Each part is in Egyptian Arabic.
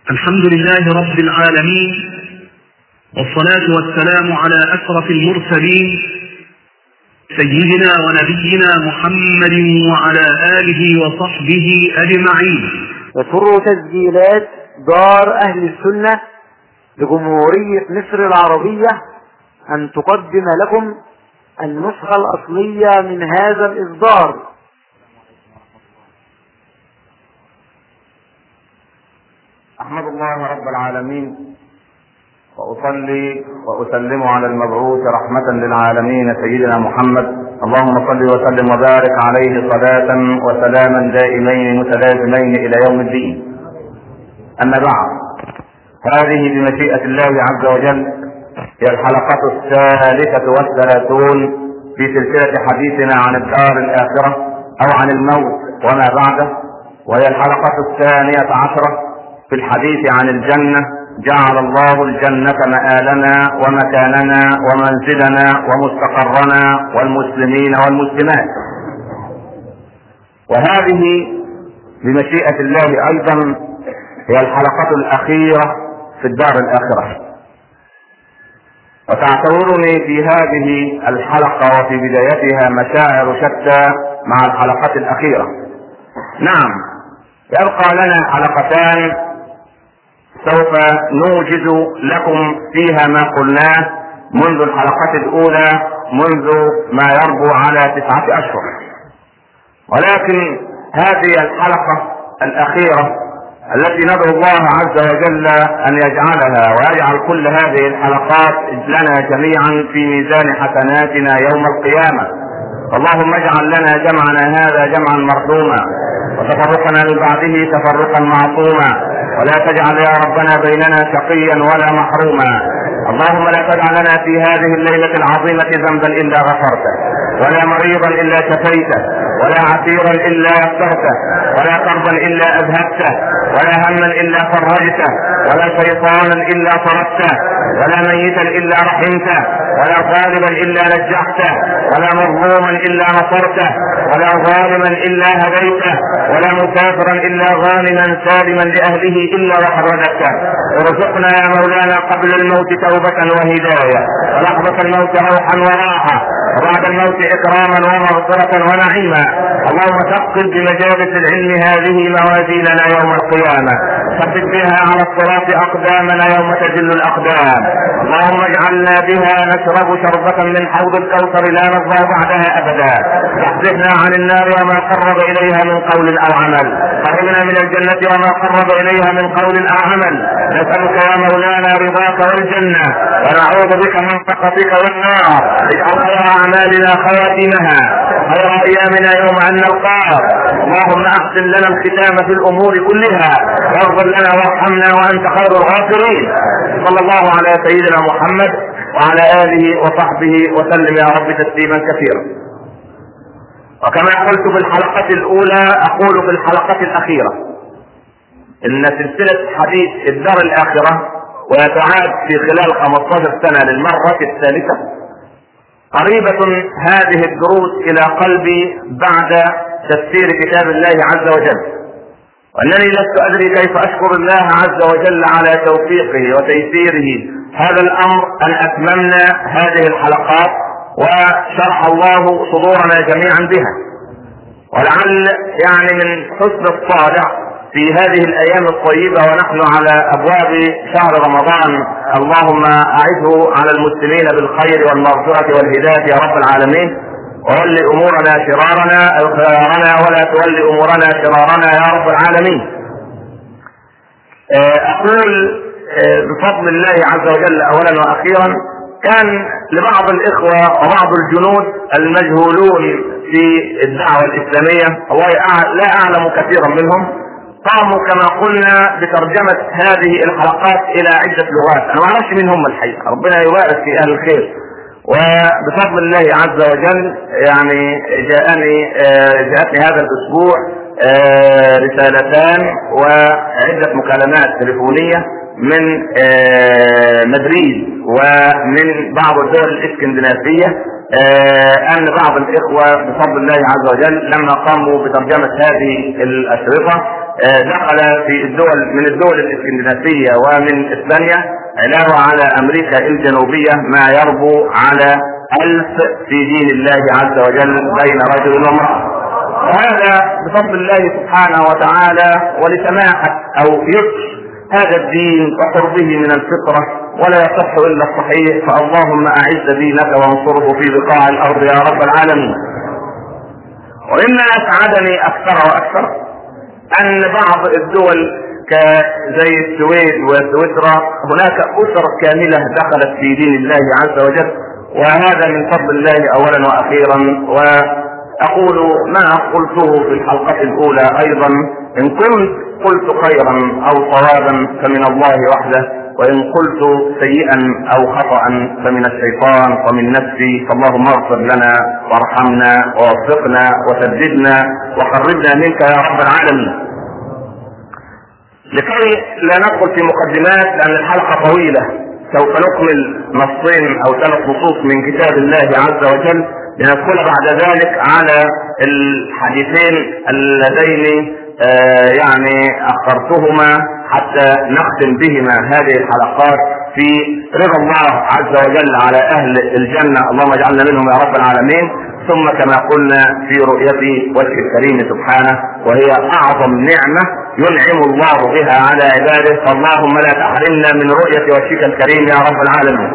الحمد لله رب العالمين والصلاة والسلام على أشرف المرسلين سيدنا ونبينا محمد وعلى آله وصحبه أجمعين يسر تسجيلات دار أهل السنة لجمهورية مصر العربية أن تقدم لكم النسخة الأصلية من هذا الإصدار أحمد الله رب العالمين وأصلي وأسلم على المبعوث رحمة للعالمين سيدنا محمد اللهم صل وسلم وبارك عليه صلاة وسلاما دائمين متلازمين إلى يوم الدين أما بعد هذه بمشيئة الله عز وجل هي الحلقة الثالثة والثلاثون في سلسلة حديثنا عن الدار الآخرة أو عن الموت وما بعده وهي الحلقة الثانية عشرة في الحديث عن الجنة جعل الله الجنة مآلنا ومكاننا ومنزلنا ومستقرنا والمسلمين والمسلمات وهذه بمشيئة الله أيضا هي الحلقة الأخيرة في الدار الآخرة وتعتبرني في هذه الحلقة وفي بدايتها مشاعر شتى مع الحلقة الأخيرة نعم يبقى لنا حلقتان سوف نوجز لكم فيها ما قلناه منذ الحلقة الأولى منذ ما يربو على تسعة أشهر ولكن هذه الحلقة الأخيرة التي ندعو الله عز وجل أن يجعلها ويجعل كل هذه الحلقات لنا جميعا في ميزان حسناتنا يوم القيامة اللهم اجعل لنا جمعنا هذا جمعا مرحوما وتفرقنا من بعده تفرقا معصوما ولا تجعل يا ربنا بيننا شقيا ولا محروما اللهم لا تدع لنا في هذه الليلة العظيمة ذنبا إلا غفرته ولا مريضا إلا شفيته ولا عسيرا إلا يسرته ولا كربا إلا أذهبته ولا هما إلا فرجته ولا شيطانا إلا طردته ولا ميتا إلا رحمته ولا غالبا إلا نجحته ولا مظلوما إلا نصرته ولا ظالما إلا هديته ولا مسافرا إلا غانما سالما لأهله إلا وحرجته ارزقنا يا مولانا قبل الموت توبة وهداية ولحظة الموت روحا وراحة وبعد الموت إكراما ومغفرة ونعيما اللهم ثقل بمجالس العلم هذه موازيننا يوم القيامة ثبت بها على الصراط أقدامنا يوم تزل الأقدام اللهم اجعلنا بها نشرب شربة من حوض الكوثر لا نرضى بعدها أبدا واحفظنا عن النار وما قرب إليها من قول أو عمل قربنا من الجنة وما قرب إليها من قول أو عمل نسألك يا مولانا رضاك والجنة ونعوذ بك من سخطك والنار اجعل خير أعمالنا خواتمها خير أيامنا يوم أن نلقاك اللهم أحسن لنا الختام في الأمور كلها واغفر لنا وارحمنا وأنت خير الغافرين صلى الله على سيدنا محمد وعلى آله وصحبه وسلم يا رب تسليما كثيرا وكما قلت في الحلقة الأولى أقول في الحلقة الأخيرة إن سلسلة حديث الدار الآخرة ويتعاد في خلال 15 سنة للمرة الثالثة قريبة هذه الدروس إلى قلبي بعد تفسير كتاب الله عز وجل وأنني لست أدري كيف أشكر الله عز وجل على توفيقه وتيسيره هذا الأمر أن أتممنا هذه الحلقات وشرح الله صدورنا جميعا بها ولعل يعني من حسن الطالع في هذه الايام الطيبة ونحن على ابواب شهر رمضان اللهم اعده على المسلمين بالخير والمغفرة والهداية يا رب العالمين وول امورنا شرارنا او خيارنا ولا تول امورنا شرارنا يا رب العالمين اقول بفضل الله عز وجل اولا واخيرا كان لبعض الاخوة وبعض الجنود المجهولون في الدعوة الاسلامية الله لا اعلم كثيرا منهم قاموا كما قلنا بترجمة هذه الحلقات الى عدة لغات انا ما اعرفش مين هم الحقيقة ربنا يبارك في اهل الخير وبفضل الله عز وجل يعني جاءني جاءتني هذا الاسبوع رسالتان وعدة مكالمات تليفونية من مدريد ومن بعض الدول الاسكندنافية ان بعض الاخوة بفضل الله عز وجل لما قاموا بترجمة هذه الاشرطة آه، دخل في الدول من الدول الاسكندنافيه ومن اسبانيا علاوه على امريكا الجنوبيه ما يربو على الف في دين الله عز وجل بين رجل وامراه. وهذا بفضل الله سبحانه وتعالى ولسماحه او يسر هذا الدين وقربه من الفطره ولا يصح الا الصحيح فاللهم اعز دينك وانصره في بقاع الارض يا رب العالمين. ومما اسعدني اكثر واكثر ان بعض الدول زي السويد وسويسرا هناك اسر كامله دخلت في دين الله عز وجل وهذا من فضل الله اولا واخيرا واقول ما قلته في الحلقه الاولى ايضا ان كنت قلت خيرا او صوابا فمن الله وحده وان قلت سيئا او خطا فمن الشيطان ومن نفسي فاللهم اغفر لنا وارحمنا ووفقنا وسددنا وقربنا منك يا رب العالمين لكي لا ندخل في مقدمات لان الحلقه طويله سوف نكمل نصين او ثلاث نصوص من كتاب الله عز وجل لندخل بعد ذلك على الحديثين اللذين آه يعني اخرتهما حتى نختم بهما هذه الحلقات في رضا الله عز وجل على اهل الجنه اللهم اجعلنا منهم يا رب العالمين ثم كما قلنا في رؤية وجه الكريم سبحانه وهي اعظم نعمة ينعم الله بها على عباده فاللهم لا تحرمنا من رؤية وجهك الكريم يا رب العالمين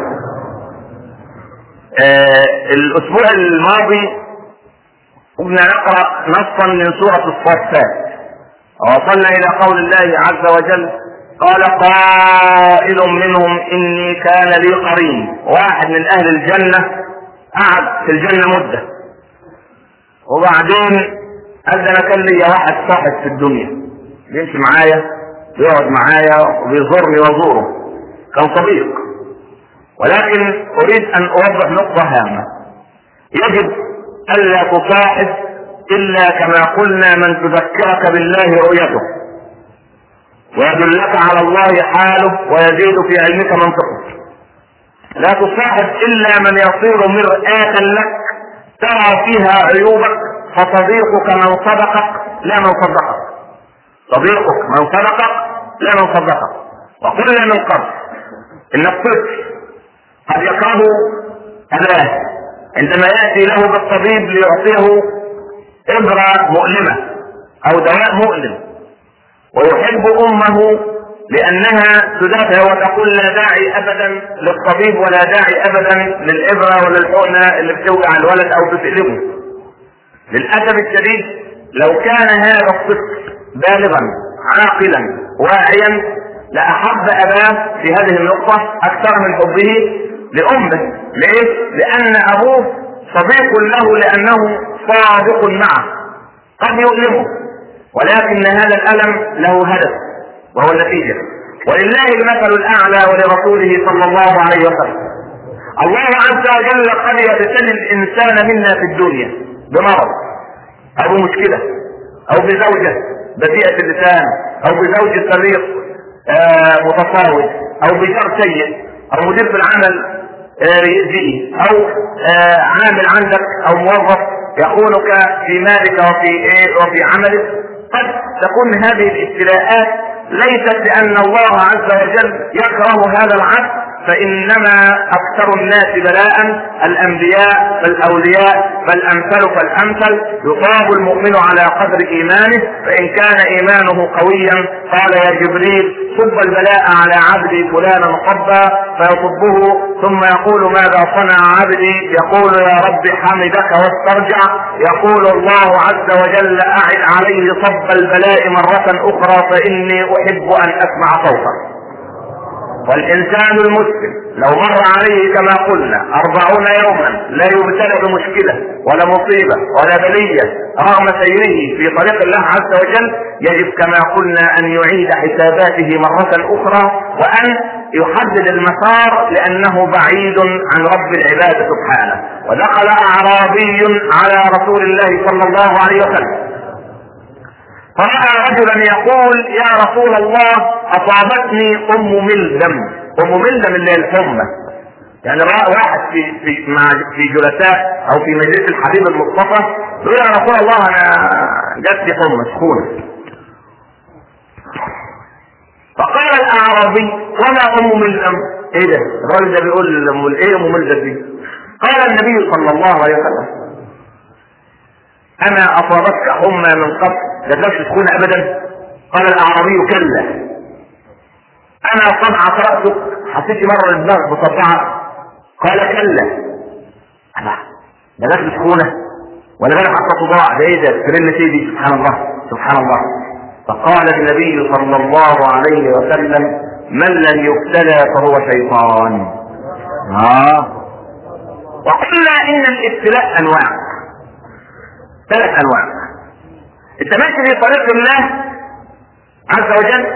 آه الاسبوع الماضي كنا نقرأ نصا من سورة الصفات ووصلنا الى قول الله عز وجل قال قائل منهم اني كان لي قرين واحد من اهل الجنة قعد في الجنة مدة وبعدين قال ده انا كان لي واحد صاحب في الدنيا بيمشي معايا بيقعد معايا وبيزورني وازوره كان صديق ولكن اريد ان اوضح نقطة هامة يجب الا تصاحب الا كما قلنا من تذكرك بالله رؤيته ويدلك على الله حاله ويزيد في علمك منطقه لا تصاحب الا من يصير مرآة لك ترى فيها عيوبك فصديقك من صدقك لا من صدقك صديقك من صدقك لا من صدقك وقلنا من قبل ان الطفل قد يكره اباه عندما ياتي له بالطبيب ليعطيه ابره مؤلمه او دواء مؤلم ويحب امه لانها تدافع وتقول لا داعي ابدا للطبيب ولا داعي ابدا للابره ولا الحقنه اللي بتوجع الولد او بتقلبه للاسف الشديد لو كان هذا الطفل بالغا عاقلا واعيا لاحب اباه في هذه النقطه اكثر من حبه لامه ليه؟ لان ابوه صديق له لانه صادق معه قد يؤلمه ولكن هذا الالم له هدف وهو النتيجه ولله المثل الاعلى ولرسوله صلى الله عليه وسلم الله عز وجل قد يبتلي الانسان منا في الدنيا بمرض او بمشكله او بزوجه بذيئه اللسان او بزوج صديق آه متفاوت او بجار سيء او مدير في العمل آه يأذيه او آه عامل عندك او موظف يخونك في مالك وفي ايه وفي عملك قد تكون هذه الابتلاءات ليست لان الله عز وجل يكره هذا العبد فانما اكثر الناس بلاء الانبياء فالاولياء فالامثل فالامثل يصاب المؤمن على قدر ايمانه فان كان ايمانه قويا قال يا جبريل صب البلاء على عبدي فلانا صبا فيصبه ثم يقول ماذا صنع عبدي يقول يا رب حمدك واسترجع يقول الله عز وجل اعد عليه صب البلاء مرة اخرى فاني احب ان اسمع صوته والإنسان المسلم لو مر عليه كما قلنا أربعون يوما لا يبتلى بمشكلة ولا مصيبة ولا بلية رغم سيره في طريق الله عز وجل يجب كما قلنا أن يعيد حساباته مرة أخرى وأن يحدد المسار لأنه بعيد عن رب العباد سبحانه ودخل أعرابي على رسول الله صلى الله عليه وسلم فرأى رجلا يقول يا رسول الله أصابتني أم ملدم أم ملدم اللي هي الحمى يعني رأى واحد في في مع في جلساء أو في مجلس الحبيب المصطفى يقول يا رسول الله أنا جات لي حمى سخونة الاعرابي وما ام ملزم ايه ده الراجل ده بيقول ام ايه ام ملزم دي قال النبي صلى الله عليه وسلم اما اصابتك حمى من قبل لا تكون ابدا قال الاعرابي كلا انا صنعت راسك حسيت مره الدماغ بصبعه قال كلا انا ده ناس سكونه ولا بالك حتى صداع ده ايه ده ترن سيدي سبحان الله سبحان الله فقال النبي صلى الله عليه وسلم من لم يبتلى فهو شيطان اه وقلنا ان الابتلاء انواع ثلاث انواع انت ماشي في طريق الله عز وجل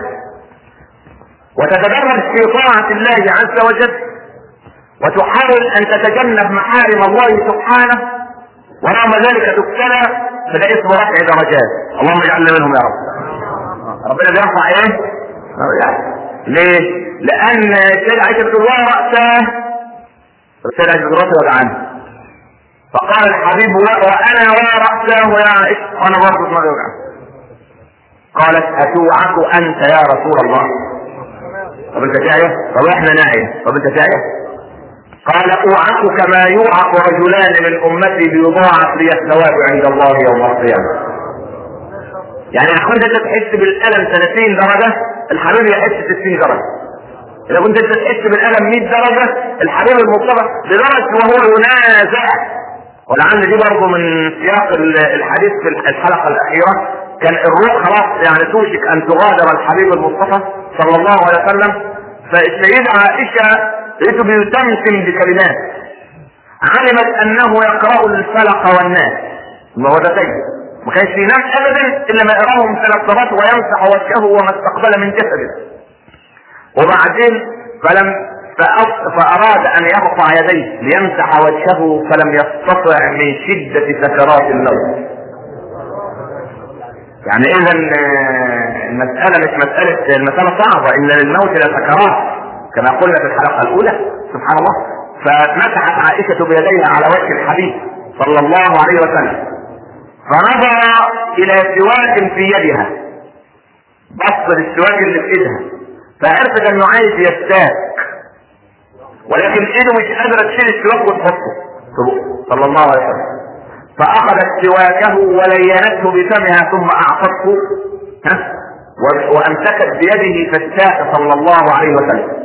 وتتدرج في طاعة الله عز وجل وتحاول ان تتجنب محارم الله سبحانه ورغم ذلك تبتلى فده اسمه رفع درجات اللهم اجعلنا منهم يا رب ربنا بيرفع ايه؟ ليه؟ لان السيدة عائشة بتقول الله رأسه السيدة عائشة بتقول رأسه وجعان فقال الحبيب وانا ورأسه يا عائشة وانا برضه دماغي وجعان قالت اتوعك انت يا رسول الله طب انت جاية؟ طب احنا ناعية طب انت جاية؟ قال اوعك كما يوعك رجلان من امتي ليضاعف لي الثواب عند الله يوم القيامه يعني لو كنت انت تحس بالالم 30 درجه الحبيب يحس 60 درجه لو كنت انت تحس بالالم 100 درجه الحبيب المصطفى لدرجه وهو ينازع ولعل دي برضه من سياق الحديث في الحلقه الاخيره كان الروح خلاص يعني توشك ان تغادر الحبيب المصطفى صلى الله عليه وسلم فالسيدة عائشة لقيته بيتمتم بكلمات علمت انه يقرأ الفلق والناس الموضتين ما كانش ينام ابدا الا ما يقراهم ثلاث صلوات ويمسح وجهه وما استقبل من جسده وبعدين فلم فاراد ان يرفع يديه ليمسح وجهه فلم يستطع من شدة سكرات الموت يعني اذا المسألة مش مسألة المسألة صعبة ان للموت لسكرات كما قلنا في الحلقة الاولى سبحان الله فمسحت عائشة بيديها على وجه الحبيب صلى الله عليه وسلم فنظر الى سواك في يدها بص للسواك اللي في ايدها فعرفت انه عايز يستاك ولكن ايده مش قادره تشيل السواك وتحطه صلى الله عليه وسلم فاخذت سواكه ولينته بفمها ثم اعطته ها وامسكت بيده فالساق صلى الله عليه وسلم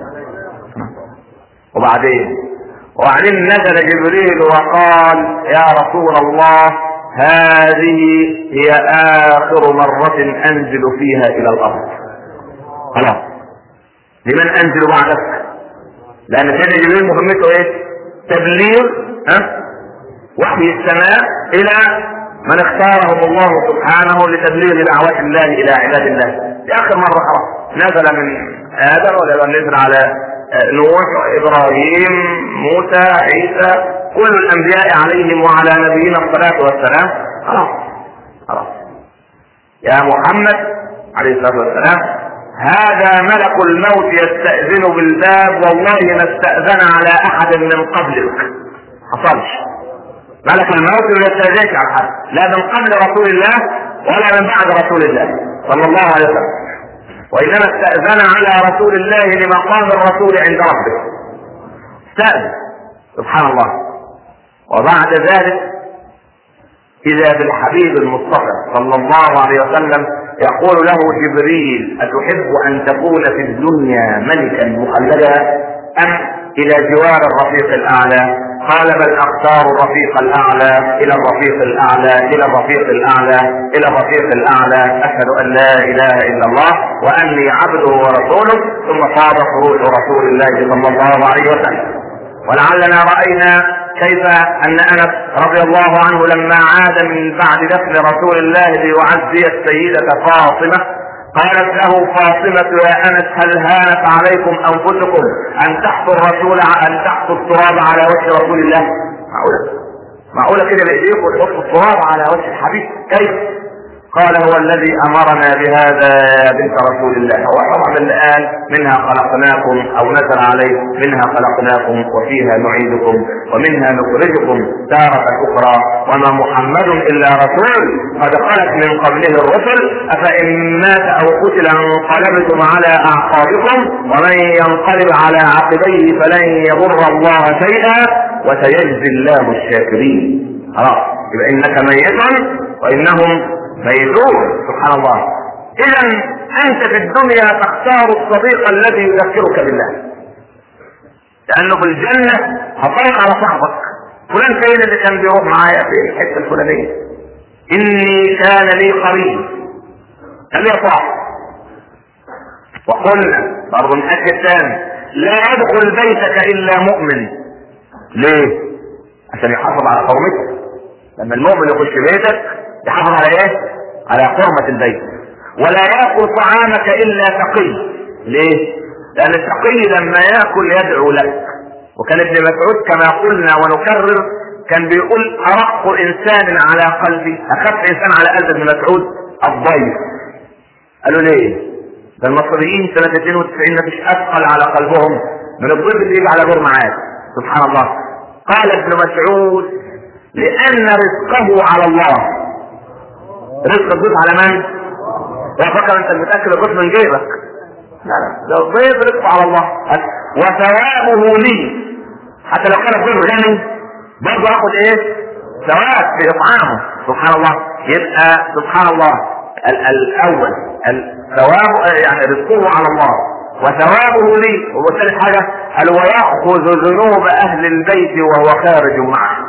وبعدين وبعدين نزل جبريل وقال يا رسول الله هذه هي اخر مرة انزل فيها الى الارض خلاص لمن انزل بعدك لان سيدنا جبريل مهمته ايه تبليغ ها وحي السماء الى من اختارهم الله سبحانه لتبليغ دعوات الله الى عباد الله دي اخر مرة خلاص نزل من ادم ولا نزل على نوح ابراهيم موسى عيسى كل الانبياء عليهم وعلى نبينا الصلاه والسلام خلاص خلاص يا محمد عليه الصلاه والسلام هذا ملك الموت يستأذن بالباب والله ما استأذن على أحد من قبلك حصلش ملك الموت ما يستأذنش على حد لا من قبل رسول الله ولا من بعد رسول الله صلى الله عليه وسلم وإنما استأذن على رسول الله لمقام الرسول عند ربه استأذن سبحان الله وبعد ذلك إذا بالحبيب المصطفى صلى الله عليه وسلم يقول له جبريل أتحب أن تكون في الدنيا ملكا مخلدا أم إلى جوار الرفيق الأعلى قال بل اختار الرفيق الاعلى الى الرفيق الاعلى الى الرفيق الاعلى الى الرفيق الاعلى اشهد ان لا اله الا الله واني عبده ورسوله ثم صاد خروج رسول الله صلى الله عليه وسلم ولعلنا راينا كيف ان انس رضي الله عنه لما عاد من بعد دفن رسول الله ليعزي السيده فاطمه قالت له فاطمة يا أنس هل هانت عليكم أنفسكم أن تحطوا الرسول أن تحطوا التراب على وجه رسول الله؟ معقولة؟ معقولة كده بإيديكم وتحطوا التراب على وجه الحبيب؟ كيف؟ قال هو الذي امرنا بهذا يا بنت رسول الله هو طبعا اللي قال منها خلقناكم او نزل عليه منها خلقناكم وفيها نعيدكم ومنها نخرجكم تارة اخرى وما محمد الا رسول قد خلت من قبله الرسل افان مات او قتل انقلبتم على اعقابكم ومن ينقلب على عقبيه فلن يضر الله شيئا وسيجزي الله الشاكرين خلاص يبقى انك ميت وانهم ميتون سبحان الله اذا انت في الدنيا تختار الصديق الذي يذكرك بالله لانه في الجنه هتطلق على صاحبك فلان فين اللي كان بيروح معايا في الحته الفلانيه اني كان لي قريب قال لي يا صاحبي وقلنا برضه نأكد ثاني لا يدخل بيتك الا مؤمن ليه؟ عشان يحافظ على حرمتك لما المؤمن يخش بيتك يحافظ على ايه؟ على حرمة البيت ولا ياكل طعامك الا تقي ليه؟ لان التقي لما ياكل يدعو لك وكان ابن مسعود كما قلنا ونكرر كان بيقول ارق انسان على قلبي اخف انسان على قلب ابن مسعود الضيف قالوا ليه؟ ده المصريين سنة 92 مفيش اثقل على قلبهم من الضيف اللي يجي على دور معاك سبحان الله قال ابن مسعود لان رزقه على الله رزق الضيف على من؟ يا فكر انت بتاكل الضيف من جيبك لا لا ده الضيف رزقه على الله وثوابه لي حتى لو كان الضيف غني برضه اخد ايه؟ ثواب في اطعامه سبحان الله يبقى سبحان الله ال- الاول الثواب يعني رزقه على الله وثوابه لي وثالث حاجه قال ويأخذ ذنوب اهل البيت وهو خارج معه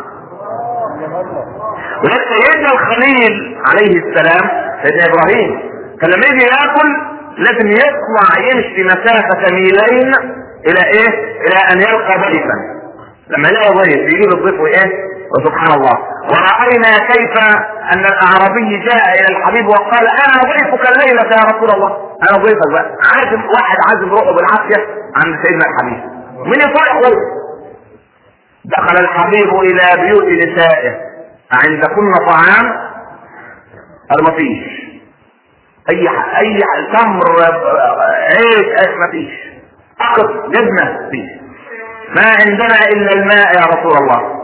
ولذلك سيدنا الخليل عليه السلام سيدنا ابراهيم كان لما يجي ياكل لازم يطلع يمشي مسافة ميلين الى ايه؟ الى ان يلقى ضيفا لما يلاقي ضيف يجيب الضيف وايه؟ وسبحان الله ورأينا كيف ان الاعرابي جاء الى الحبيب وقال انا ضيفك الليلة يا رسول الله انا ضيفك بقى عازم واحد عازم روحه بالعافية عند سيدنا الحبيب من يطلعه دخل الحبيب الى بيوت نسائه عندكن طعام قال ما فيش اي ح- اي ح- تمر عيش أي ما فيش اقط جبنه فيش ما عندنا الا الماء يا رسول الله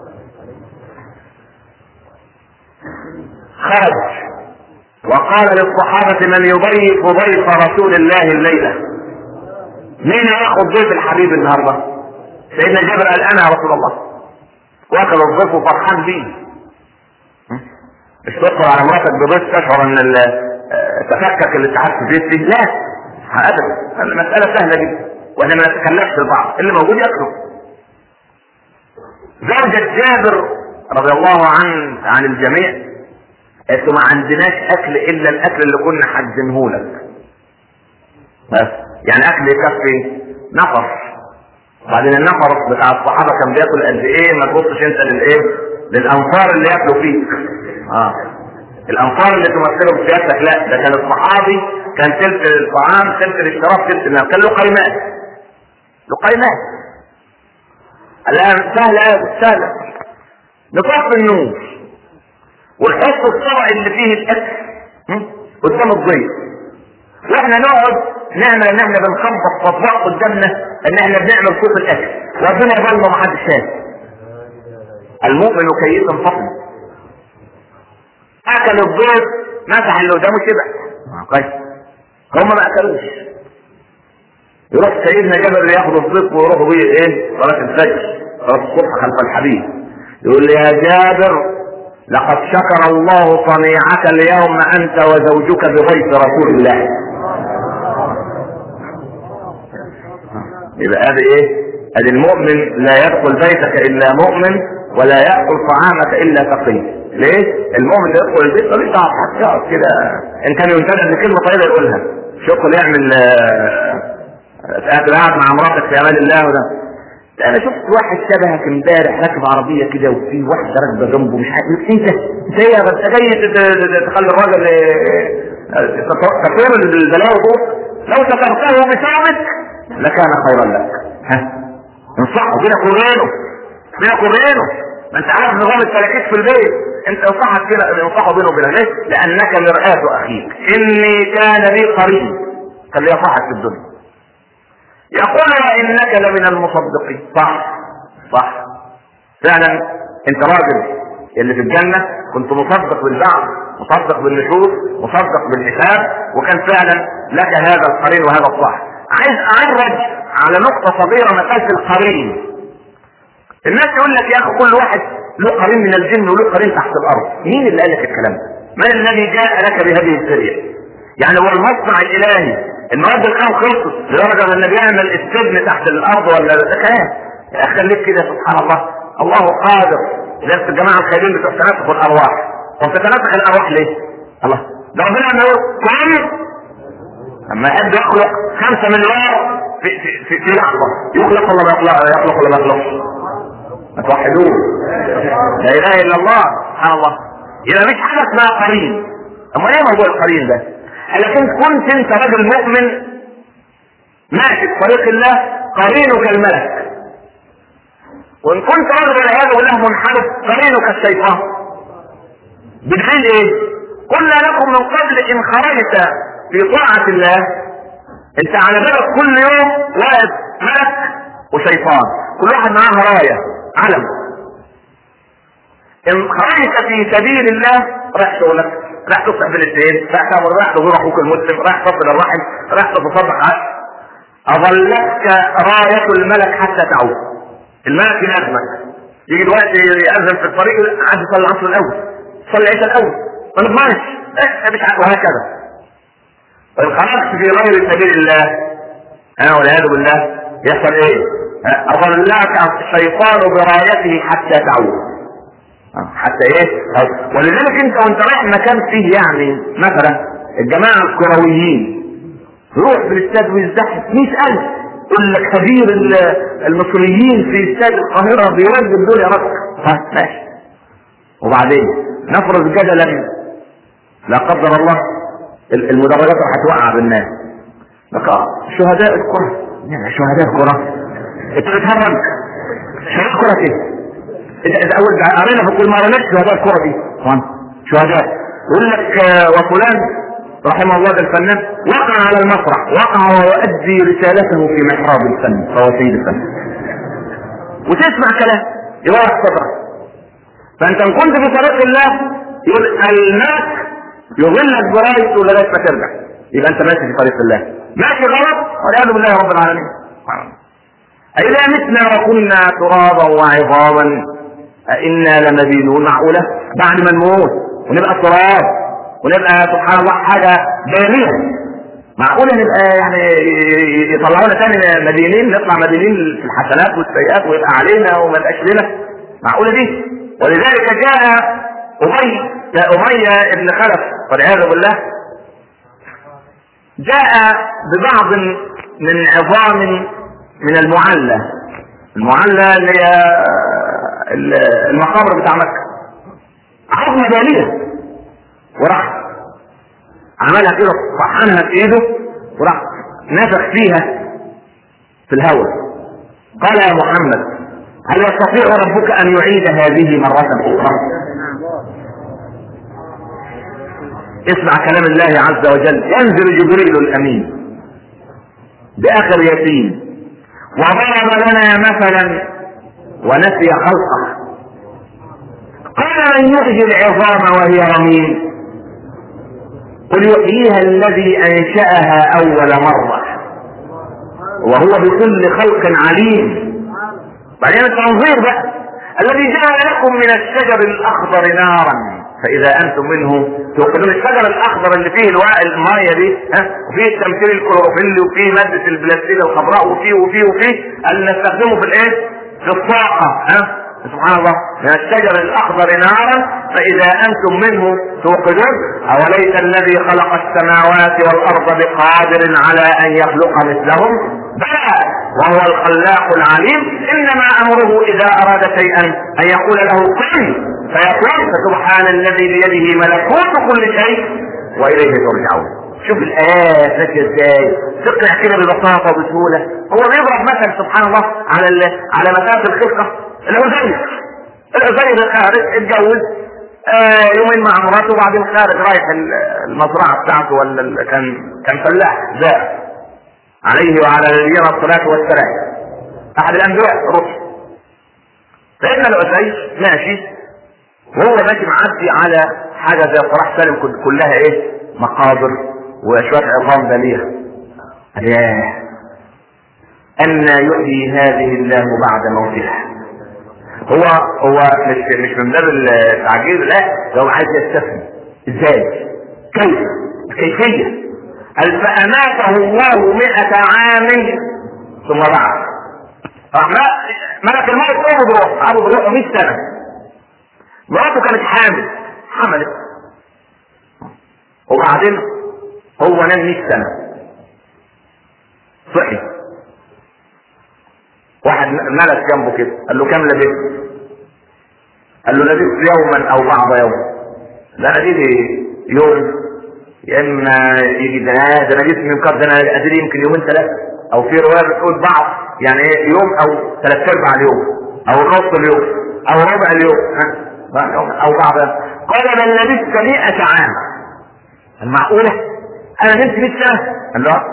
خرج وقال للصحابة من يضيف ضيف رسول الله الليلة مين ياخذ ضيف الحبيب النهارده؟ سيدنا جابر قال انا يا رسول الله واكل الضيف وفرحان بيه مش تدخل على مراتك بضيف تشعر ان ال- تفكك اللي تعبت فيه فيه لا ابدا المسألة سهلة جدا واحنا ما نتكلمش البعض اللي موجود ياكله زوجة جابر رضي الله عن عن الجميع قالت له ما عندناش اكل الا الاكل اللي كنا حاجزينه لك بس يعني اكل يكفي نفر وبعدين النفر بتاع الصحابه كان بياكل قد ايه ما تبصش انت للايه للانفار اللي ياكلوا فيك اه الانفار اللي تمثلهم سيادتك لا ده كان الصحابي كان تلت الطعام تلت الاشتراك تلت النار كان له قيمات له قيمات الان سهله سهله نطفي النور ونحط الطبق اللي فيه الاكل هم؟ قدام الضيف واحنا نقعد نعمل ان احنا بنخبط اطباق قدامنا ان احنا بنعمل صوت الاكل وربنا يظل ما حدش شايف المؤمن كيس فطن اكل الضيف مسح اللي قدامه شبع كويس هم ما اكلوش يروح سيدنا جابر ياخد الضيف ويروحوا بيه ايه صلاه الفجر صلاه الصبح خلف الحبيب يقول لي يا جابر لقد شكر الله صنيعك اليوم انت وزوجك بضيف رسول الله يبقى هذا ايه ادي المؤمن لا يدخل بيتك الا مؤمن ولا ياكل طعامك الا تقي ليه المؤمن اللي يدخل البيت ملوش دعوه بحد يقعد كده ان كان ينتبه لكلمه طيبه يقولها شغل يعمل قاعد مع مراتك في امان الله وده ده انا شفت واحد شبهك امبارح راكب عربيه كده وفي واحده راكبه جنبه مش عارف انت انت ايه انت جاي ت- ت- تخلي الراجل اه، تطير البلاوي دول لو سترته بثابت لكان خيرا لك ها انصحه بينك وبينه بينك وبينه ما انت عارف نظام التراكيب في البيت انت انصحك كده انصحه بينه وبينك ليه؟ لانك مرآة اخيك اني كان لي قريب كان يصحك في الدنيا يقول وانك لمن المصدقين صح صح فعلا انت راجل اللي في الجنه كنت مصدق بالبعث مصدق بالنشور مصدق بالحساب وكان فعلا لك هذا القرين وهذا الصح عايز اعرج على نقطه صغيره مساله القرين الناس يقول لك يا اخي كل واحد له قرين من الجن وله قرين تحت الارض مين اللي قال لك الكلام ده من الذي جاء لك بهذه السريه يعني هو المصنع الالهي المواد الخام خلصت لدرجه ان بيعمل السجن تحت الارض ولا ده كلام يا اخي خليك كده سبحان الله الله قادر زي الجماعه الخيرين بتوع تناسخ الارواح طب تتناسخ الارواح ليه؟ الله ده ربنا لما يقول كن لما يحب يخلق خمسة مليار في في في, في لحظة يخلق ولا ما يخلق يخلق ولا ما يخلقش؟ ما توحدوه لا اله الا الله سبحان الله يبقى مش حاجة اسمها قرين اما ايه موضوع القرين ده؟ لكن كنت انت راجل مؤمن ماشي في طريق الله قرينك الملك وان كنت رجل والعياذ بالله منحرف قرينك الشيطان بدليل ايه؟ قلنا لكم من قبل ان خرجت في طاعة الله انت على بالك كل يوم واقف ملك وشيطان كل واحد معاه راية علم ان خرجت في سبيل الله رايح شغلك رايح تصلح بالاثنين رايح تعمل رايح تزور اخوك المسلم رايح تصل الرحم رايح تتصدق اظلتك راية الملك حتى تعود الملك يلازمك يجي الوقت يأذن في الطريق عايز يصلي العصر الاول صلي العشاء الاول ما نضمنش مش وهكذا وان خرجت في غير سبيل الله انا والعياذ بالله يحصل ايه؟ اضلعك الشيطان برايته حتى تعود حتى ايه؟ ولذلك انت وانت رايح مكان فيه يعني مثلا الجماعه الكرويين يروح في الاستاد ويزدحم 100000 يقول لك خبير المصريين في استاد القاهره بيرد الدنيا رك ها ماشي وبعدين نفرض جدلا لا قدر الله المدرجات راح توقع بالناس لك شهداء الكرة يعني شهداء الكرة انت بتهرج شهداء الكرة ايه؟ انت اول قرينا في كل مرة نفس شهداء الكرة دي شهداء يقول لك وفلان رحمه الله الفنان وقع على المسرح وقع ويؤدي رسالته في محراب الفن فهو سيد الفن وتسمع كلام يوقف صدرك فانت ان كنت في طريق الله يقول الملك يظلك برايته لغايه ما ترجع يبقى انت ماشي في طريق الله ماشي غلط والعياذ بالله رب العالمين أإذا متنا وكنا ترابا وعظاما أئنا لمدينون معقولة بعد ما نموت ونبقى تراب ونبقى سبحان الله حاجة بالية معقولة نبقى يعني يطلعونا تاني مدينين نطلع مدينين في الحسنات والسيئات ويبقى علينا وما يبقاش لنا معقولة دي ولذلك جاء أبي أمية بن خلف والعياذ بالله جاء ببعض من عظام من المعلى المعلى اللي هي المقابر بتاع مكة عظمة بالية وراح عملها كده طحنها في ايده وراح نفخ فيها في الهواء قال يا محمد هل يستطيع ربك ان يعيد هذه مرة اخرى اسمع كلام الله عز وجل ينزل جبريل الامين باخر يتيم وضرب لنا مثلا ونسي خلقه قال من يحيي العظام وهي رميم قل يحييها الذي انشاها اول مره وهو بكل خلق عليم بعدين التنظير بقى الذي جعل لكم من الشجر الاخضر نارا فاذا انتم منه توقدون الشجر الاخضر اللي فيه الواء المايه دي ها وفيه التمثيل الكلوروفيل وفيه ماده البلاستيد الخضراء وفيه وفيه وفيه اللي نستخدمه في الايه؟ في الطاقه ها سبحان الله من الشجر الاخضر نارا فاذا انتم منه توقدون اوليس الذي خلق السماوات والارض بقادر على ان يخلق مثلهم بلى وهو الخلاق العليم انما امره اذا اراد شيئا ان يقول له كن فيكون فسبحان الذي بيده ملكوت كل شيء واليه ترجعون شوف الايات ماشيه ازاي تقنع كده ببساطه وبسهوله هو بيضرب مثل سبحان الله على على مسافه الخلقه العزيز العزيز اتجوز آه يومين مع مراته وبعدين خارج رايح المزرعه بتاعته ولا ال- كان كان فلاح زارع عليه وعلى نبينا الصلاه والسلام احد الانبياء رسل سيدنا العزيز ماشي وهو ماشي معدي على حاجه زي صلاح سالم كل- كلها ايه مقابر وشويه عظام دليله قال ياه أن يحيي هذه الله بعد موتها هو هو مش مش من باب التعجيز لا ده هو عايز يستفهم ازاي كيف كيفية قال فأماته الله مئة عام ثم بعث راح ملك الموت قبض روح قبض روحه 100 سنة مراته كانت حامل حملت وبعدين هو نام 100 سنة صحي واحد ملك جنبه كده قال له كم لبثت؟ قال له لبثت يوما او بعض يوم لا انا دي يوم يا اما يجي ده أنا- ده انا جيت من قبل ده انا ادري يمكن يومين ثلاثه او في روايه بتقول بعض يعني ايه يوم او ثلاث ارباع اليوم او نص اليوم او ربع اليوم ها بعد يوم او بعض قال بل لبثت 100 عام المعقوله انا نمت 100 سنه قال له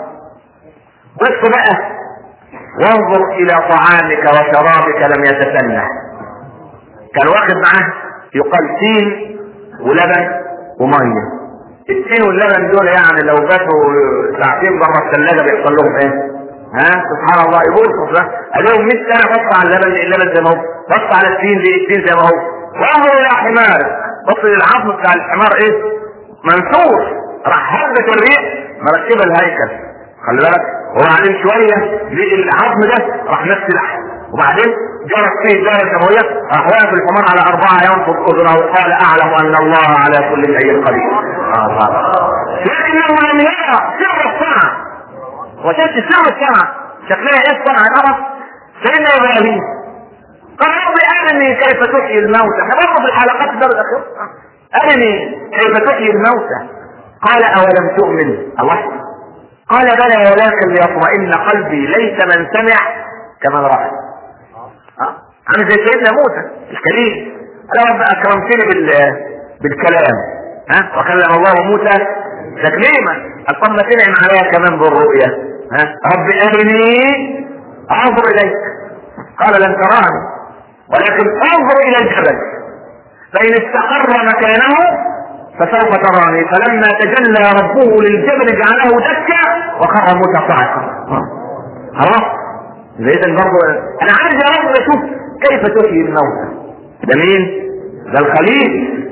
بص بقى وانظر الى طعامك وشرابك لم يتسنى كان واخد معاه يقال تين ولبن وميه التين واللبن دول يعني لو باتوا ساعتين بره الثلاجه بيحصل لهم ايه؟ ها سبحان الله يقول ده عليهم 100 سنه بص على اللبن اللبن زي ما هو بص على التين دي التين زي ما هو وانظر الى حمارك بص للعظم بتاع الحمار ايه؟ منثور راح هبت الريح مركبه الهيكل خلي بالك وبعدين شويه لقي العظم ده راح نفس لحم وبعدين جرت فيه الدائره الدمويه راح واقف الحمار على اربعه ينفض اذنه وقال اعلم ان الله على كل شيء قدير آه طبعا. لكنه لم يرى سر الصنعه وشفت سر الصنعه شكلها ايه الصنعه نرى سيدنا ابراهيم قال رب ارني كيف تحيي الموتى احنا برضه في الحلقات الدار الاخيره ارني كيف تحيي الموتى قال اولم تؤمن الله قال بلى ولكن ليطمئن قلبي ليس من سمع كمن راى ها؟ عامل زي سيدنا موسى الكريم انا رب اكرمتني بال بالكلام ها وكلم الله موسى تكليما الطم تنعم عليها كمان بالرؤيا ها رب ارني انظر اليك قال لن تراني ولكن انظر الى الجبل فان استقر مكانه فسوف تراني فلما تجلى ربه للجبل جعله دكا وخر موسى صعقا خلاص اذا برضه انا عايز يا رب اشوف كيف تحيي الموتى ده مين؟ ده الخليل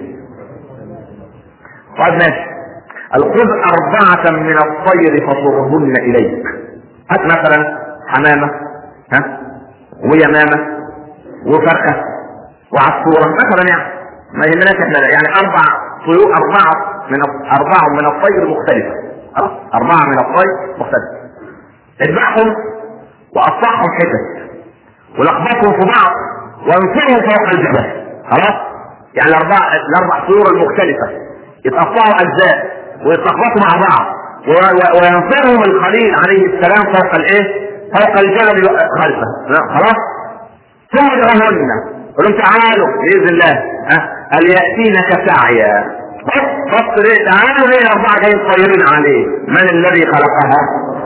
طيب ماشي الخذ أربعة من الطير فصرهن إليك هات مثلا حمامة ها ويمامة وفرخة وعصفورة مثلا يعني ما يهمناش احنا يعني أربع طيور أربعة من أربعة من الطير مختلفة خلاص أربعة من الطير مختلفة اذبحهم وقطعهم حتت ولخبطهم في بعض وانفرهم فوق الجبل خلاص يعني الاربع الاربع طيور المختلفه يتقطعوا اجزاء ويتلخبطوا مع بعض و- و- وينفرهم الخليل عليه السلام فوق الايه؟ فوق الجبل خلفه لا، خلاص ثم ادعوهن قل لهم تعالوا باذن الله ها قال ياتينك سعيا بص بص ليه تعالوا ليه الاربعه جايين طايرين عليه من الذي خلقها؟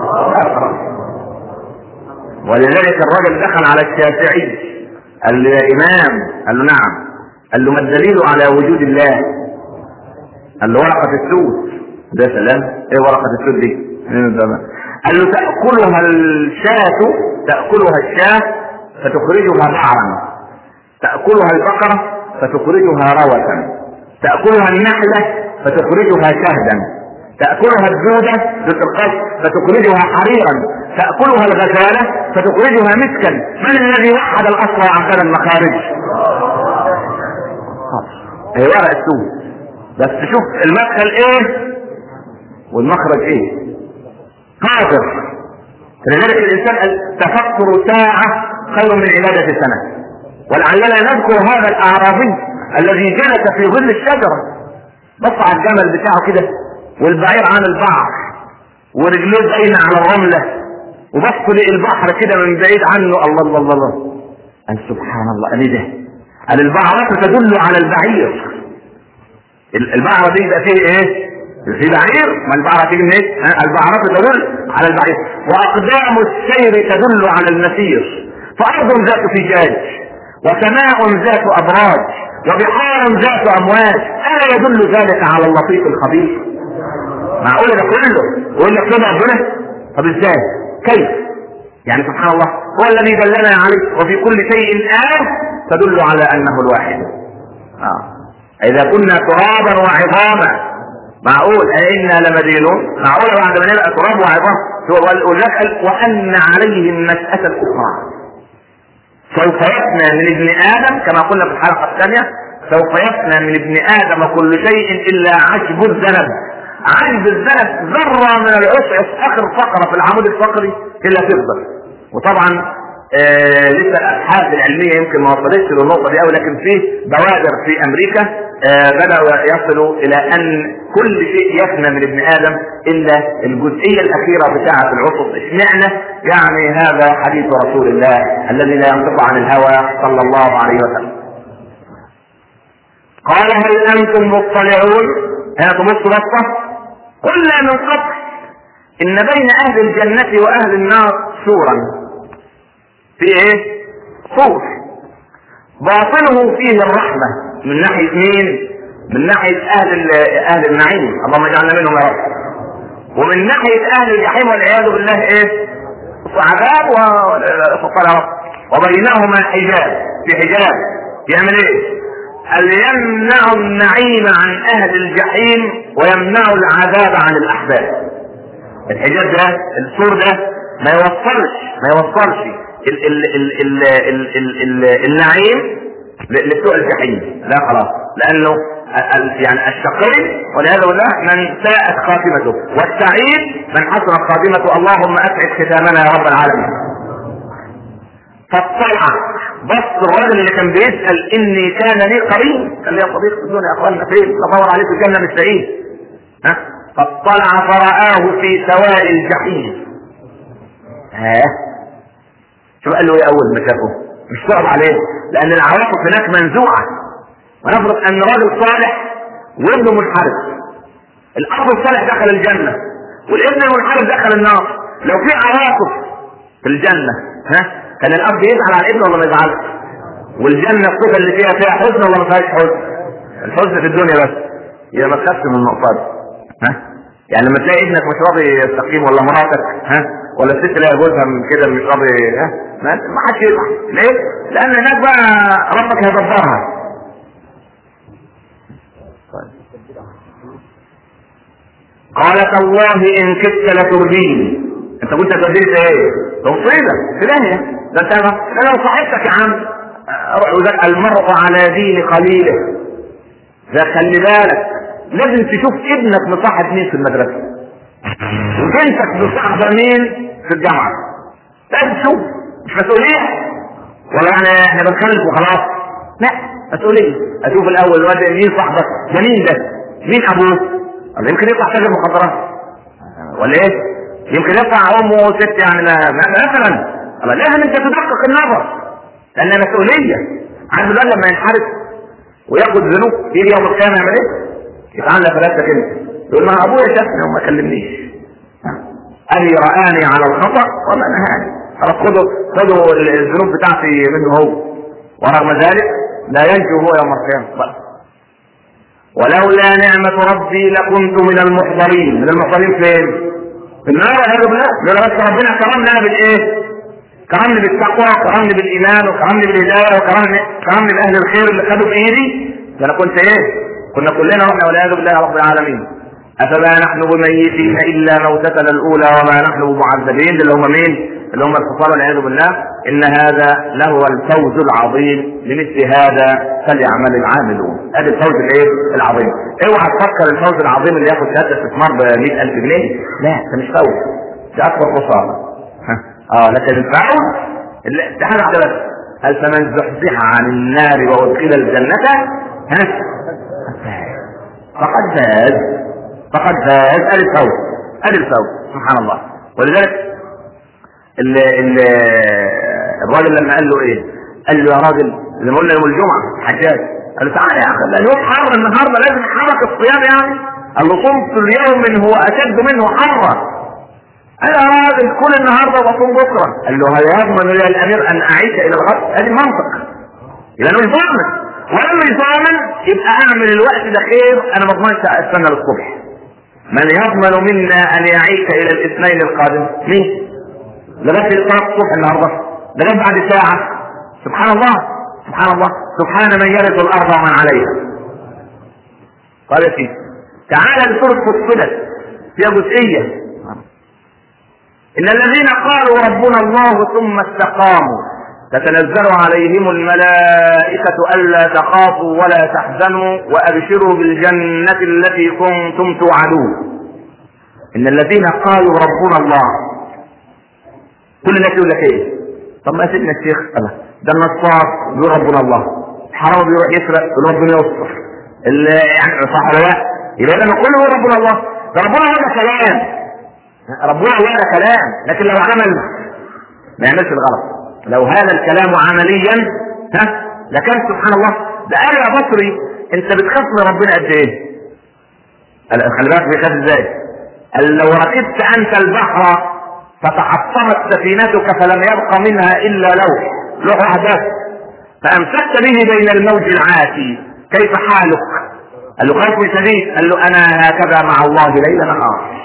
ولذلك الرجل دخل على الشافعي قال له يا امام قال له نعم قال له ما الدليل على وجود الله قال له ورقة السود ده سلام ايه ورقة السود دي قال له تأكلها الشاة تأكلها الشاة فتخرجها بعرا تأكلها البقرة فتخرجها روثا تأكلها النحلة فتخرجها شهدا تأكلها الدودة ذات القلب فتخرجها حريرا تأكلها الغزالة فتخرجها مسكا من الذي وحد الأصل وعدل المخارج هي ورق السود بس شوف المدخل ايه والمخرج ايه قادر لذلك الانسان التفكر ساعة خير من عبادة سنة ولعلنا نذكر هذا الاعرابي الذي جلس في ظل الشجرة بص على الجمل بتاعه كده والبعير عن البحر ورجليه باينة على الرملة وبص لقي البحر كده من بعيد عنه الله الله الله الله قال سبحان الله قال إيه ده قال البعرة تدل على البعير ال- البعرة دي يبقى فيه ايه؟ في بعير ما البعرة تيجي من ايه؟ ها؟ البعرة تدل على البعير واقدام السير تدل على المسير فارض ذات فجاج وسماء ذات ابراج وبحار ذات امواج الا يدل ذلك على اللطيف الخبير معقول ده كله يقول لك كده ربنا طب ازاي كيف يعني سبحان الله هو الذي دلنا عليه وفي كل شيء آية تدل على أنه الواحد آه. إذا كنا ترابا وعظاما معقول أئنا لمدينون معقول بعد ما نبقى تراب وعظام ولذلك وأن عليه النشأة الأخرى سوف يفنى من ابن آدم كما قلنا في الحلقة الثانية سوف يفنى من ابن آدم كل شيء إلا عجب الذنب عجب الذنب ذرة من العشعش آخر فقرة في العمود الفقري إلا تفضل وطبعا آه لسه الابحاث العلميه يمكن ما وصلتش للنقطه دي قوي لكن في بوادر في امريكا آه بداوا يصلوا الى ان كل شيء يفنى من ابن ادم الا الجزئيه الاخيره بتاعه العصب اشمعنى يعني هذا حديث رسول الله الذي لا ينطق عن الهوى صلى الله عليه وسلم قال هل انتم مطلعون هنا تبص بصه قلنا من قبل ان بين اهل الجنه واهل النار سورا في ايه سور باطنه فيه الرحمة من ناحية مين من ناحية اهل اهل النعيم اللهم اجعلنا منهم يا رب ومن ناحية اهل الجحيم والعياذ بالله ايه عذاب و يا رب وبينهما حجاب في حجاب يعمل ايه قال يمنع النعيم عن اهل الجحيم ويمنع العذاب عن الاحباب الحجاب ده السور ده ما يوصلش ما يوصلش ال ال ال ال ال ال ال النعيم لبتوع الجحيم لا خلاص لانه يعني الشقي والعياذ بالله من ساءت خاتمته والسعيد من حسنت خاتمته اللهم اسعد ختامنا يا رب العالمين فاطلع بص الراجل اللي كان بيسال اني كان لي قرين كان لي صديق في الدنيا يا اخوانا فين بدور عليه في الجنه مش لاقيه ها فاطلع فرآه في سواء الجحيم ها شو قال له ايه اول ما شافه مش صعب عليه لان العواقب هناك منزوعه ونفرض ان راجل صالح وابنه منحرف الاب الصالح دخل الجنه والابن المنحرف دخل النار لو في عواقب في الجنه ها كان الاب يزعل على الابن ولا ما يزعلش والجنه الصفه اللي فيها فيها حزن ولا ما فيهاش حزن الحزن في الدنيا بس يبقى ما تخافش من النقطه دي ها يعني لما تلاقي ابنك مش راضي يستقيم ولا مراتك ها ولا الست تلاقي جوزها من كده مش راضي ها ما حدش يزعل ليه؟ لان هناك بقى ربك هيدبرها قال تالله ان كدت لترديني انت كنت ترديت ايه؟ توصيلة في داهية ده انت انا لو صاحبتك يا عم روح المرء على دين قليله ده خلي بالك لازم تشوف ابنك مصاحب مين في المدرسة وبنتك مصاحبة مين في الجامعة لازم تشوف مش مسؤولية ولا يعني احنا بنخلف وخلاص لا مسؤولية اشوف الاول الواد مين صاحبك ده مين ده مين ابوه ولا يمكن يطلع تاجر مخدرات ولا ايه يمكن يطلع امه ست يعني مثلا الله لازم انت تدقق النظر لانها مسؤولية عارف الواد لما ينحرف وياخد ذنوب يجي يوم القيامة يعمل ايه؟ يتعلق فلاتك انت يقول ما ابويا شافني وما كلمنيش أهلي رآني على الخطأ وما نهاني خلاص خدوا خدوا الذنوب بتاعتي منه هو ورغم ذلك لا ينجو هو يوم القيامة بل. ولولا نعمة ربي لكنت من المحضرين من المحضرين فين؟ في النار والعياذ بالله لولا بس ربنا كرمنا بالايه؟ كرمني بالتقوى وكرمني بالايمان وكرمني بالهدايه وكرمني كرمني باهل الخير اللي خدوا بايدي ده انا كنت ايه؟ كنا كلنا رحنا والعياذ بالله رب العالمين افما نحن بميتين الا موتتنا الاولى وما نحن بمعذبين اللي هم مين؟ اللي هم الكفار والعياذ بالله ان هذا لهو الفوز العظيم لمثل هذا فليعمل العاملون ادي الفوز الايه؟ العظيم اوعى تفكر الفوز العظيم اللي ياخد شهاده استثمار ب 100000 جنيه لا ده مش فوز ده اكبر خساره اه لكن الفوز ده حاجه واحده بس هل فمن زحزح عن النار وادخل الجنه ها فقد فاز فقد فاز ادي الفوز ادي الفوز سبحان الله ولذلك ال ال الراجل لما قال له ايه؟ قال له يا راجل لما قلنا يوم الجمعه حجاج قال له تعالى يا اخي ده اليوم حر النهارده لازم حرك الصيام يعني قال له صمت اليوم هو اشد منه حرا انا راجل كل النهارده وصوم بكره قال له هل يضمن لي الامير ان اعيش الى الغد ادي المنطق يبقى انا مش ضامن ولما مش ضامن يبقى اعمل الوقت ده خير انا ما اضمنش استنى للصبح من يضمن منا ان يعيش الى الاثنين القادم مين لغايه صلاه الصبح النهارده لغايه بعد ساعه سبحان الله سبحان الله سبحان من يرث الارض ومن عليها قال يا سيدي تعالى لسوره فصلت فيها جزئيه إن الذين قالوا ربنا الله ثم استقاموا تتنزل عليهم الملائكة ألا تخافوا ولا تحزنوا وأبشروا بالجنة التي كنتم توعدون إن الذين قالوا ربنا الله كل الناس يقول لك إيه؟ طب ما سيدنا الشيخ الله ده النصاب بيقول ربنا الله الحرام بيروح يسرق يقول ربنا يستر يعني صح ولا لا؟ يبقى لما كله هو ربنا الله ده ربنا هذا كلام ربنا الله ده كلام لكن لو عمل ما يعملش الغلط لو هذا الكلام عمليا ها لكان سبحان الله ده قال يا بصري انت بتخاف من ربنا قد ايه؟ قال خلي بالك بيخاف ازاي؟ قال لو ركبت انت البحر فتحطمت سفينتك فلم يبق منها الا لوح لوح واحد بس فامسكت به بين الموج العاتي كيف حالك؟ قال له خوف شديد قال له انا هكذا مع الله ليل نهار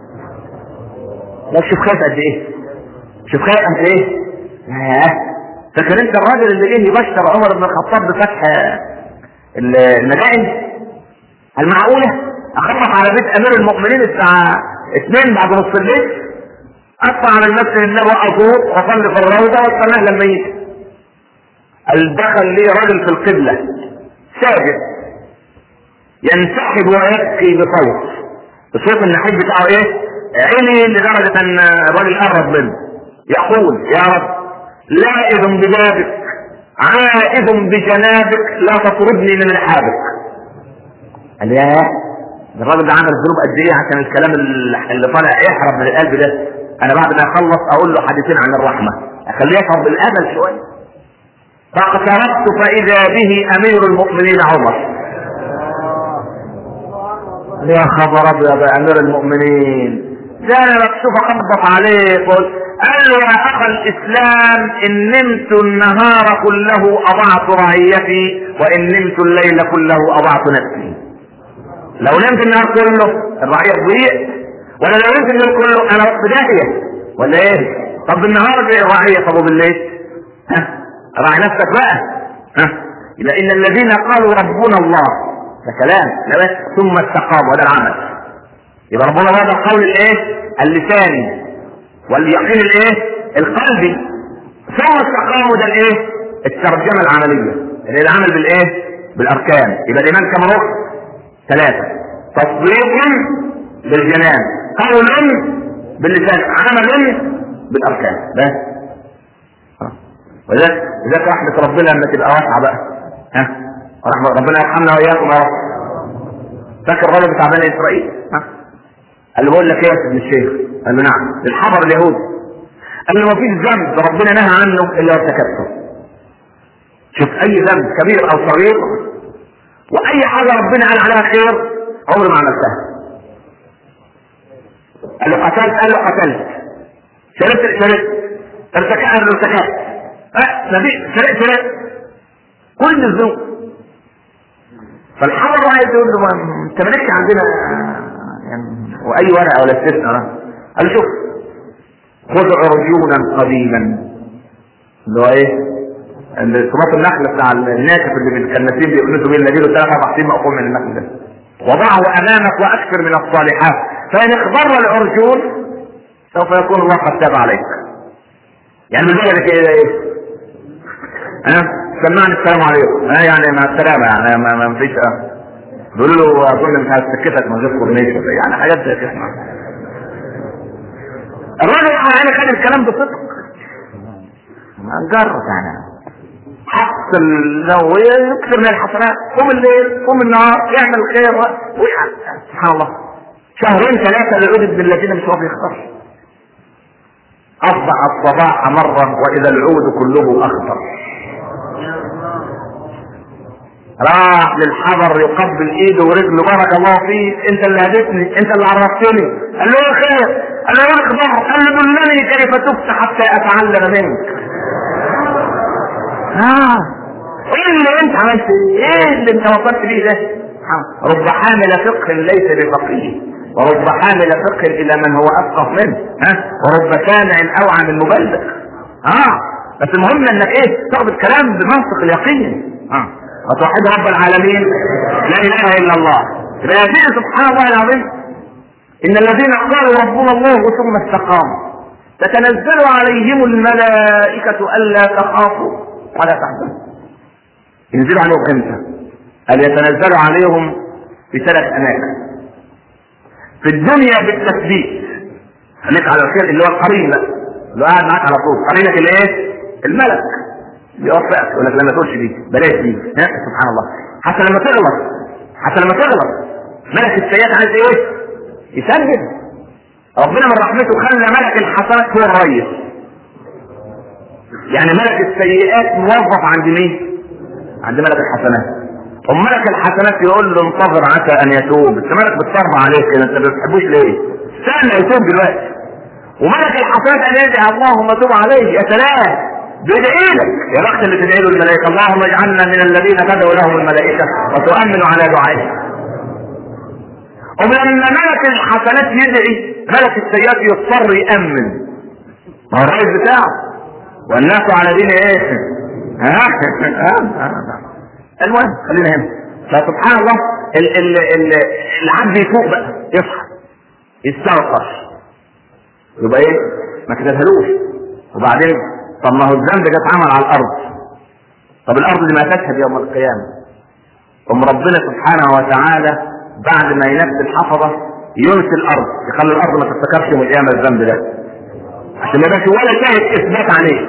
لا شوف خايف قد ايه شوف خايف قد ايه ياه فاكر انت الراجل اللي جه يبشر عمر بن الخطاب بفتح المدائن المعقوله اخبط على بيت امير المؤمنين الساعه 2 بعد نص الليل اطلع على المسجد النبوي اطوف واصلي في الروضه واستناه لما يجي دخل لي راجل في القبله ساجد ينسحب ويبكي بصوت الصوت النحيب بتاعه ايه؟ عيني لدرجة ان الراجل قرب منه يقول يا رب لائذ ببابك عائذ بجنابك لا تطردني من رحابك قال يا الراجل ده عمل ذنوب قد ايه عشان الكلام اللي طالع يحرم من القلب ده انا بعد ما اخلص اقول له حديثين عن الرحمه اخليه يشعر بالامل شويه فاقتربت فاذا به امير المؤمنين عمر يا خبر ابيض يا امير المؤمنين ده انا مكشوف اخبط عليه قلت قال له يا اخ الاسلام ان نمت النهار كله اضعت رعيتي وان نمت الليل كله اضعت نفسي لو نمت النهار كله الرعيه تضيع ولا لو نمت الليل كله انا في داهيه ولا ايه؟ طب بالنهار دي الرعيه طب وبالليل؟ ها؟ راعي نفسك بقى ها؟ يبقى ان الذين قالوا ربنا الله ده كلام لا بس ثم استقاموا وده العمل يبقى ربنا هذا القول الايه؟ اللساني واليقين الايه؟ القلبي ثم استقاموا ده الايه؟ الترجمه العمليه اللي هي العمل بالايه؟ بالاركان يبقى الايمان كم ركن؟ ثلاثه تصديق بالجنان قول باللسان عمل بالاركان بس ولذلك لذلك رحمه ربنا لما تبقى واسعه بقى ها رحمه ربنا يرحمنا واياكم يا رب فاكر الراجل بتاع بني اسرائيل ها قال له بقول لك ايه يا سيدنا الشيخ قال له نعم الحضر اليهودي قال له ما فيش ذنب ربنا نهى عنه الا ارتكبته شوف اي ذنب كبير او صغير واي حاجه ربنا قال عليها خير عمري ما عملتها قال له قتلت قال له قتلت شربت شربت ارتكبت قال له ارتكبت اه نبي شربت شربت كل الذنوب فالحضر عايز يقول له انت مالكش عندنا يعني واي ورقه ولا استثناء قال له شوف خذ عرجونا قديما اللي هو ايه؟ صراط النخل بتاع الناشف اللي بالكناسين بيقنسوا بيه النبيل وثلاث اربع سنين مقفول من النخل ده وضعه امامك واكثر من الصالحات فان اخضر العرجون سوف يكون الله قد تاب عليك يعني من ذلك كده ايه؟ ها؟ سمعني السلام عليكم ها يعني مع السلامه يعني ما, ما فيش اه بيقولوا له اظن مش هتسكتك من غير كورنيش يعني حاجات زي كده الراجل يعني خد الكلام بصدق جرب يعني حق لو يكثر من الحسنات قوم الليل قوم النهار يعمل خير ويحق سبحان الله شهرين ثلاثة لعدد بالذين مش هو بيختار أصبح الصباح مرة وإذا العود كله أخضر راح للحضر يقبل ايده ورجله بارك الله فيك انت اللي هديتني انت اللي عرفتني قال له ايه خير قال له ايه اخبار قال له دلني كيف تفتح حتى اتعلم منك اه ايه اللي انت عملت ايه اللي انت وصلت بيه ده رب حامل فقه ليس بفقيه ورب حامل فقه الى من هو افقه منه ها ورب سامع اوعى من مبلغ اه بس المهم انك ايه تاخد الكلام بمنطق اليقين اه وتوحد رب العالمين لا اله الا الله يبقى سبحان الله العظيم ان الذين قالوا ربنا الله ثم استقاموا تتنزل عليهم الملائكة ألا تخافوا ولا تحزنوا ينزلوا عليهم امتى؟ قال يتنزل عليهم في ثلاث أماكن في الدنيا بالتثبيت خليك على الخير اللي هو القرين بقى اللي قاعد معاك على طول قرينك الايه؟ الملك يوفقك يقول لك لما تقولش دي بلاش دي ها سبحان الله حتى لما تغلط حتى لما تغلط ملك السيئات عايز ايه؟ يسجل ربنا من رحمته خلى ملك الحسنات هو الرئيس يعني ملك السيئات موظف عند مين؟ عند ملك الحسنات وملك الحسنات يقول له انتظر عسى ان يتوب انت مالك بتصرف عليك كده انت ما بتحبوش ليه؟ استنى يتوب دلوقتي وملك الحسنات ان يدعي اللهم تب عليه يا سلام بيدعي لك يا بخت اللي تدعي له الملائكه اللهم اجعلنا من الذين تدعو لهم الملائكه وتؤمن على دعائهم ولما ملك الحسنات يدعي ملك السيئات يضطر يأمن ما هو الرئيس بتاعه والناس على دين ايه؟ ها؟ المهم خلينا هنا فسبحان الله ال ال ال العبد يفوق بقى يصحى يستغفر يبقى ايه؟ ما كتبهالوش وبعدين طب ما هو الذنب ده اتعمل على الارض طب الارض دي ما تشهد يوم القيامه ثم ربنا سبحانه وتعالى بعد ما ينفذ الحفظه ينسي الارض يخلي الارض ما تفتكرش من ايام الذنب ده عشان ما يبقاش ولا شاهد اثبات عليه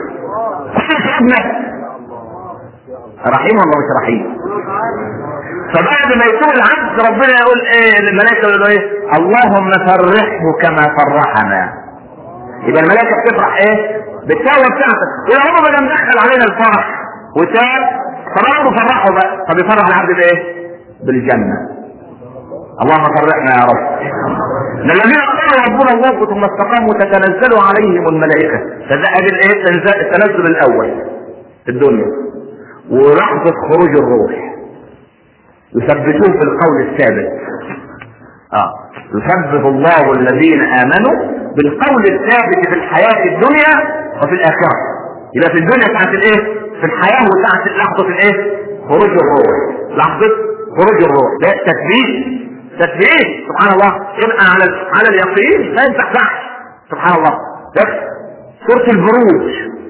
رحيم ولا مش رحيم فبعد ما يتوب العبد ربنا يقول ايه الملائكه يقولوا ايه اللهم فرحه كما فرحنا يبقى الملائكه بتفرح ايه بالتوبه بتاعتك يبقى هم بدل مدخل علينا الفرح وتاب فرحوا فرحوا بقى طب يفرح العبد بايه بالجنه اللهم فرحنا يا رب ان الذين قالوا ربنا الله ثم استقاموا تتنزل عليهم الملائكه فده الايه التنزل الاول في الدنيا ولحظه خروج الروح يثبتون في القول الثابت اه يثبت الله الذين امنوا بالقول الثابت في الحياه الدنيا وفي الاخره يبقى في الدنيا بتاعت الايه في الحياه وبتاعت لحظه الايه خروج الروح لحظه خروج الروح ده تثبيت تثبيت سبحان الله يبقى على على اليقين لا ينفع بحث سبحان الله بس سورة البروج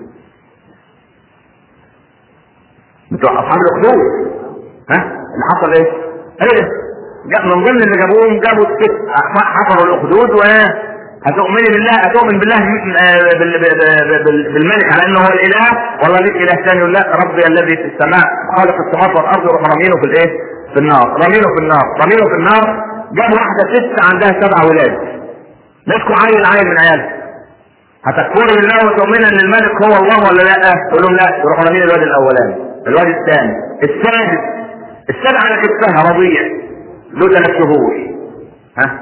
بتوع اصحاب الاخدود ها اللي حصل ايه؟ ايه جاء من ضمن اللي جابوهم جابوا الست حفروا الاخدود و هتؤمني بالله هتؤمن بالله بالملك على انه هو الاله والله ليك اله ثاني ولا لا ربي الذي في السماء خالق السماوات والارض وراح رامينه في الايه؟ في النار رميله في النار رميله في النار جاب واحدة ست عندها سبع ولاد مسكوا عيل عيل من عيالها هتكفري بالله وتؤمن ان الملك هو الله ولا لا؟ تقول لهم لا يروحوا رامين الواد الاولاني الواد الثاني الثالث السبع على كتفها رضيع له ثلاث شهور ها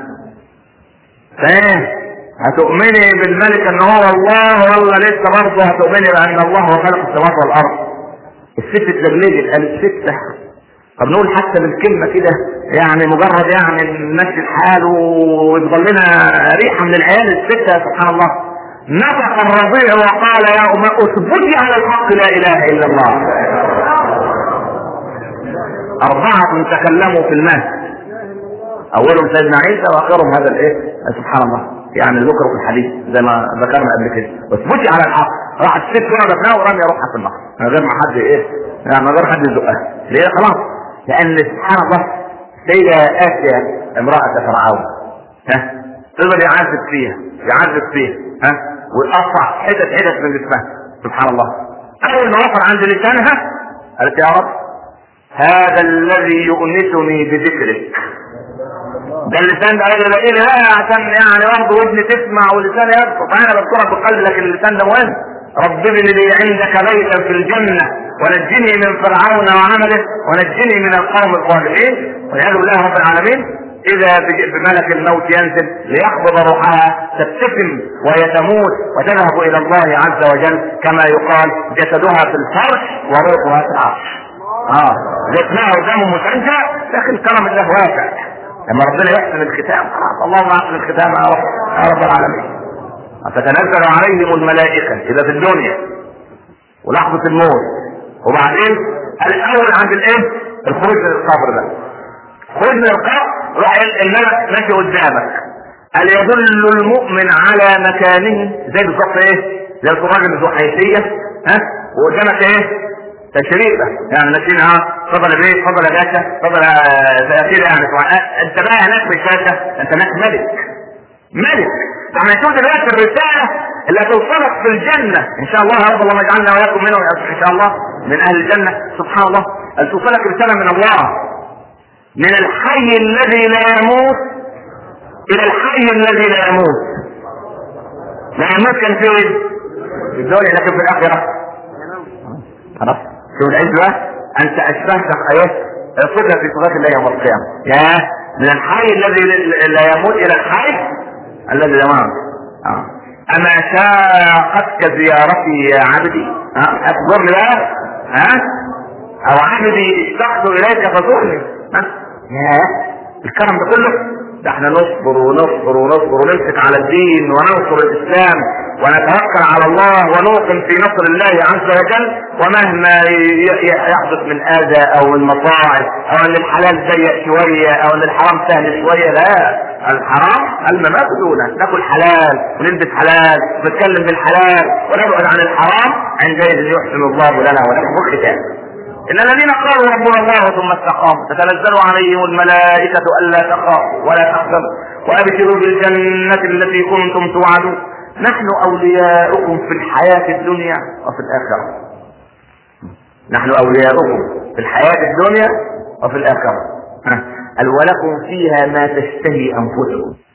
فايه هتؤمني بالملك ان هو الله ولا لسه برضه هتؤمني بان الله هو خلق السماوات والارض الست اتلجلجت قالت ستة طب نقول حتى بالكلمة كده يعني مجرد يعني نمشي الحال ويفضل لنا ريحة من العيال الستة سبحان الله نطق الرضيع وقال يا أم اثبتي على الحق لا إله إلا الله أربعة تكلموا في المهد أولهم سيدنا عيسى وآخرهم هذا الإيه سبحان الله يعني ذكروا في الحديث زي ما ذكرنا قبل كده واثبتي على الحق راحت الست وقعدت ورمي روحها في النار من غير ما حد ايه يعني من غير حد يزقها ليه خلاص لان سبحان الله سيدة آسيا امرأة فرعون ها تقدر يعذب فيها يعذب فيها ها ويقطع حتت حتت من جسمها سبحان الله اول ما وصل عند لسانها قالت يا رب هذا الذي يؤنسني بذكرك ده اللسان ده قال ايه لا عشان يعني برضه ودني تسمع ولسان يذكر فانا بذكرك بقلبي لكن اللسان ده مهم رب ابن لي عندك بيتا في الجنة ونجني من فرعون وعمله ونجني من القوم الظالمين والعياذ بالله رب العالمين اذا بملك الموت ينزل ليقبض روحها تبتسم وهي تموت وتذهب الى الله عز وجل كما يقال جسدها في الفرش وروحها في العرش اه جسمها قدامه مسجى لكن كرم الله واسع لما ربنا يحسن الختام خلاص اللهم احسن الختام يا رب يا رب العالمين فتنزل عليهم الملائكة إذا في الدنيا ولحظة الموت وبعدين الأول عند الإيه؟ الخروج من القبر ده خروج من القبر روح الملك ماشي قدامك هل يدل المؤمن على مكانه زي بالظبط ايه؟ زي الراجل ذو حيثية ها؟ وقدامك ايه؟ تشريفة يعني ماشيين ها تفضل يا بيه تفضل يا باشا تفضل يا سيدي يعني انت بقى هناك مش باشا انت هناك ملك ملك فاحنا نشوف دلوقتي الرسالة اللي هتوصلك في الجنة ان شاء الله يا رب اللهم اجعلنا واياكم منهم ان شاء الله من اهل الجنة سبحان الله توصلك رسالة من الله من الحي الذي لا يموت الى الحي الذي لا يموت لا يموت كان فين في الدنيا لكن في الاخرة خلاص شوف العز بقى انت اشبهت ايات صفة في صفات الله يوم القيامة يا من الحي الذي لا يموت الى الحي الذي لا يموت آه. اما شاقتك زيارتي يا عبدي ها اخبرني بقى ها او عبدي اشتقت اليك فزورني ها يا الكرم ده كله ده احنا نصبر ونصبر ونصبر ونمسك على الدين وننصر الاسلام ونتوكل على الله ونوقن في نصر الله عز وجل ومهما يحدث من اذى او من مصاعب او ان الحلال ضيق شويه او ان الحرام سهل شويه لا الحرام الممات دونه ناكل حلال ونلبس حلال ونتكلم بالحلال ونبعد عن الحرام عندئذ يحسن الله لنا ولكم الختام إن الذين قالوا ربنا الله ثم استقاموا تتنزل عليهم الملائكة ألا تخافوا ولا تحزنوا وأبشروا بالجنة التي كنتم توعدون نحن أولياؤكم في الحياة الدنيا وفي الآخرة نحن أولياؤكم في الحياة الدنيا وفي الآخرة قال ولكم فيها ما تشتهي أنفسكم